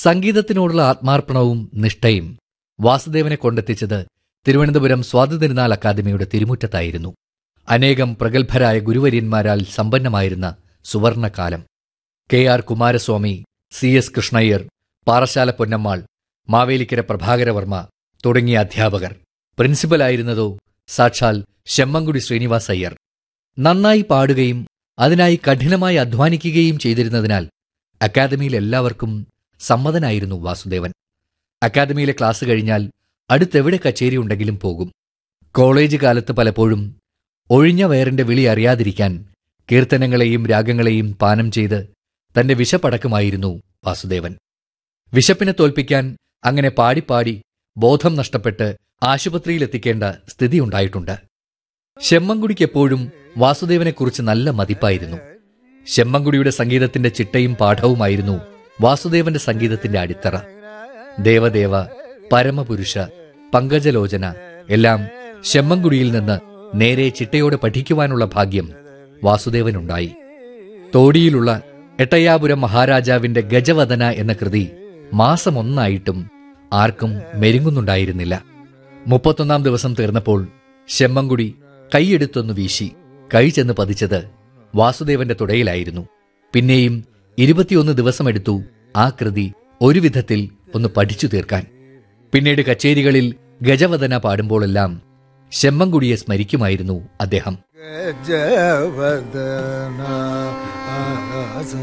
സംഗീതത്തിനോടുള്ള ആത്മാർപ്പണവും നിഷ്ഠയും വാസുദേവനെ കൊണ്ടെത്തിച്ചത് തിരുവനന്തപുരം സ്വാതന്ത്ര്യനാൾ അക്കാദമിയുടെ തിരുമുറ്റത്തായിരുന്നു അനേകം പ്രഗത്ഭരായ ഗുരുവര്യന്മാരാൽ സമ്പന്നമായിരുന്ന സുവർണകാലം K R Kumaraswamy C S Krishnayyar Parassala Ponnammal Mavelikkara Prabhakaravarma തുടങ്ങിയ അധ്യാപകർ പ്രിൻസിപ്പലായിരുന്നതോ സാക്ഷാൽ ശെമ്മങ്കുടി ശ്രീനിവാസ് അയ്യർ നന്നായി പാടുകയും അതിനായി കഠിനമായി അധ്വാനിക്കുകയും ചെയ്തിരുന്നതിനാൽ അക്കാദമിയിൽ എല്ലാവർക്കും സമ്മതനായിരുന്നു വാസുദേവൻ അക്കാദമിയിലെ ക്ലാസ് കഴിഞ്ഞാൽ അടുത്തെവിടെ കച്ചേരി ഉണ്ടെങ്കിലും പോകും കോളേജ് കാലത്ത് പലപ്പോഴും ഒഴിഞ്ഞ വയറിന്റെ വിളി അറിയാതിരിക്കാൻ കീർത്തനങ്ങളെയും രാഗങ്ങളെയും പാനം ചെയ്ത് തന്റെ വിശപ്പടക്കമായിരുന്നു വാസുദേവൻ വിശപ്പിനെ തോൽപ്പിക്കാൻ അങ്ങനെ പാടിപ്പാടി ബോധം നഷ്ടപ്പെട്ട് ആശുപത്രിയിലെത്തിക്കേണ്ട സ്ഥിതിയുണ്ടായിട്ടുണ്ട് ശെമ്മങ്കുടിക്കെപ്പോഴും വാസുദേവനെക്കുറിച്ച് നല്ല മതിപ്പായിരുന്നു ശെമ്മങ്കുടിയുടെ സംഗീതത്തിന്റെ ചിട്ടയും പാഠവുമായിരുന്നു വാസുദേവന്റെ സംഗീതത്തിന്റെ അടിത്തറ ദേവദേവ പരമപുരുഷ പങ്കജലോചന എല്ലാം ശെമ്മങ്കുടിയിൽ നിന്ന് നേരെ ചിട്ടയോടെ പഠിക്കുവാനുള്ള ഭാഗ്യം വാസുദേവനുണ്ടായി തോടിയിലുള്ള എട്ടയാപുരം മഹാരാജാവിന്റെ ഗജവദന എന്ന കൃതി മാസമൊന്നായിട്ടും ആർക്കും മെരുങ്ങുന്നുണ്ടായിരുന്നില്ല മുപ്പത്തൊന്നാം ദിവസം തീർന്നപ്പോൾ ശെമ്മങ്കുടി കൈയെടുത്തൊന്നു വീശി കൈ ചെന്ന് പതിച്ചത് വാസുദേവന്റെ തുടയിലായിരുന്നു പിന്നെയും ഇരുപത്തിയൊന്ന് ദിവസമെടുത്തു ആ കൃതി ഒരു വിധത്തിൽ ഒന്ന് പഠിച്ചു തീർക്കാൻ പിന്നീട് കച്ചേരികളിൽ ഗജവദന പാടുമ്പോഴെല്ലാം ശെമ്മങ്കുടിയെ സ്മരിക്കുമായിരുന്നു അദ്ദേഹം ഗജവദന